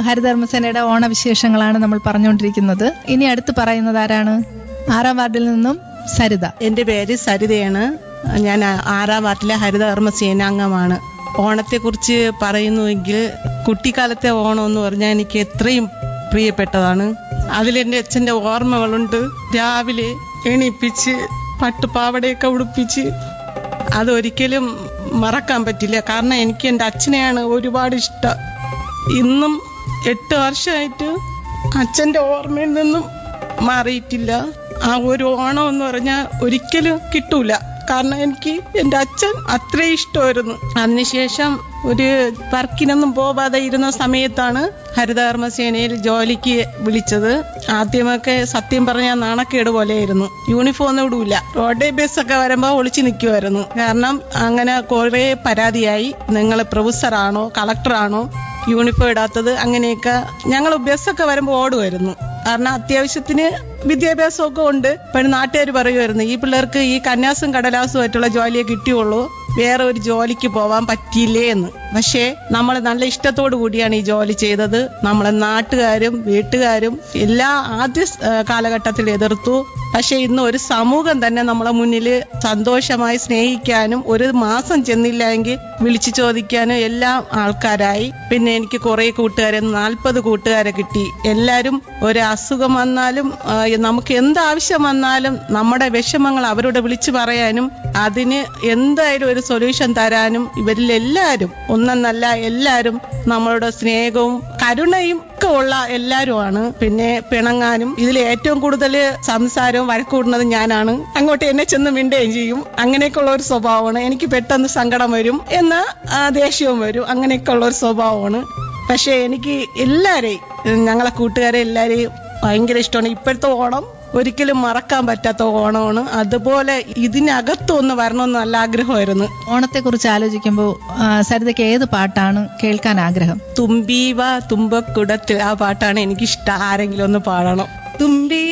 ഹരിതകർമ്മസേനയുടെ ഓണവിശേഷങ്ങളാണ് നമ്മൾ പറഞ്ഞുകൊണ്ടിരിക്കുന്നത് ഇനി അടുത്ത് പറയുന്നത് ആരാണ് ആറാം വാർഡിൽ നിന്നും സരിത എൻ്റെ പേര് സരിതയാണ് ഞാൻ ആറാം വാർഡിലെ ഹരിതകർമ്മ സേനാംഗമാണ് ഓണത്തെക്കുറിച്ച് പറയുന്നുവെങ്കിൽ കുട്ടിക്കാലത്തെ ഓണം എന്ന് പറഞ്ഞാൽ എനിക്ക് എത്രയും പ്രിയപ്പെട്ടതാണ് അതിലെൻ്റെ അച്ഛൻ്റെ ഓർമ്മകളുണ്ട് രാവിലെ എണീപ്പിച്ച് പട്ടുപാവടയൊക്കെ ഉടുപ്പിച്ച് അതൊരിക്കലും മറക്കാൻ പറ്റില്ല കാരണം എനിക്ക് എൻ്റെ അച്ഛനെയാണ് ഒരുപാട് ഇഷ്ടം ഇന്നും എട്ട് വർഷമായിട്ട് അച്ഛൻ്റെ ഓർമ്മയിൽ നിന്നും മാറിയിട്ടില്ല ആ ഒരു ഓണം എന്ന് പറഞ്ഞാൽ ഒരിക്കലും കിട്ടൂല കാരണം എനിക്ക് എൻ്റെ അച്ഛൻ അത്രയും ഇഷ്ടമായിരുന്നു അതിനുശേഷം ഒരു വർക്കിനൊന്നും പോവാതെ ഇരുന്ന സമയത്താണ് ഹരിതകർമ്മ സേനയിൽ ജോലിക്ക് വിളിച്ചത് ആദ്യമൊക്കെ സത്യം പറഞ്ഞാൽ നാണക്കേട് പോലെയായിരുന്നു യൂണിഫോം ഒന്നും ഇടൂല റോഡ് ബസ്സൊക്കെ വരുമ്പോൾ ഒളിച്ചു നിൽക്കുമായിരുന്നു കാരണം അങ്ങനെ കുറേ പരാതിയായി നിങ്ങൾ പ്രൊഫസറാണോ കളക്ടറാണോ യൂണിഫോം ഇടാത്തത് അങ്ങനെയൊക്കെ ഞങ്ങൾ ബസ്സൊക്കെ വരുമ്പോൾ ഓടുമായിരുന്നു കാരണം അത്യാവശ്യത്തിന് വിദ്യാഭ്യാസമൊക്കെ ഉണ്ട് ഇപ്പോഴും നാട്ടുകാർ പറയുമായിരുന്നു ഈ പിള്ളേർക്ക് ഈ കന്യാസും കടലാസും ആയിട്ടുള്ള ജോലിയെ കിട്ടിയുള്ളൂ വേറെ ഒരു ജോലിക്ക് പോവാൻ പറ്റിയില്ലേ എന്ന് പക്ഷേ നമ്മൾ നല്ല ഇഷ്ടത്തോടു കൂടിയാണ് ഈ ജോലി ചെയ്തത് നമ്മളെ നാട്ടുകാരും വീട്ടുകാരും എല്ലാ ആദ്യ സ്- ഏഹ് കാലഘട്ടത്തിൽ എതിർത്തു പക്ഷെ ഇന്ന് ഒരു സമൂഹം തന്നെ നമ്മളെ മുന്നിൽ സന്തോഷമായി സ്നേഹിക്കാനും ഒരു മാസം ചെന്നില്ല എങ്കിൽ വിളിച്ചു ചോദിക്കാനും എല്ലാം ആൾക്കാരായി പിന്നെ എനിക്ക് കുറെ കൂട്ടുകാരെ നാൽപ്പത് കൂട്ടുകാരെ കിട്ടി എല്ലാവരും ഒരു അസുഖം വന്നാലും ആ, നമുക്ക് എന്താവശ്യം വന്നാലും നമ്മുടെ വിഷമങ്ങൾ അവരോട് വിളിച്ചു പറയാനും അതിന് എന്തായാലും ഒരു സൊല്യൂഷൻ തരാനും ഇവരിൽ എല്ലാവരും ഒന്നെന്നല്ല എല്ലാവരും നമ്മളോട് സ്നേഹവും കരുണയും ഒക്കെ ഉള്ള എല്ലാവരുമാണ് പിന്നെ പിണങ്ങാനും ഇതിൽ ഏറ്റവും കൂടുതൽ സംസാരവും വഴക്കൂടുന്നത് ഞാനാണ് അങ്ങോട്ട് എന്നെ ചെന്ന് മിണ്ടുകയും ചെയ്യും അങ്ങനെയൊക്കെയുള്ള ഒരു സ്വഭാവമാണ് എനിക്ക് പെട്ടെന്ന് സങ്കടം വരും എന്ന ദേഷ്യവും വരും അങ്ങനെയൊക്കെയുള്ള ഒരു സ്വഭാവമാണ് പക്ഷേ എനിക്ക് എല്ലാവരെയും ഞങ്ങളെ കൂട്ടുകാരെ എല്ലാവരെയും ഭയങ്കര ഇഷ്ടമാണ് ഇപ്പോഴത്തെ ഓണം ഒരിക്കലും മറക്കാൻ പറ്റാത്ത ഓണമാണ് അതുപോലെ ഇതിനകത്തൊന്ന് വരണമെന്ന് നല്ല ആഗ്രഹമായിരുന്നു ഓണത്തെക്കുറിച്ച് ആലോചിക്കുമ്പോൾ ആ, സരിതയ്ക്ക് ഏത് പാട്ടാണ് കേൾക്കാൻ ആഗ്രഹം തുമ്പീവ തുമ്പക്കുടത്തിൽ ആ പാട്ടാണ് എനിക്കിഷ്ടം ആരെങ്കിലും ഒന്ന് പാടണം തുമ്പി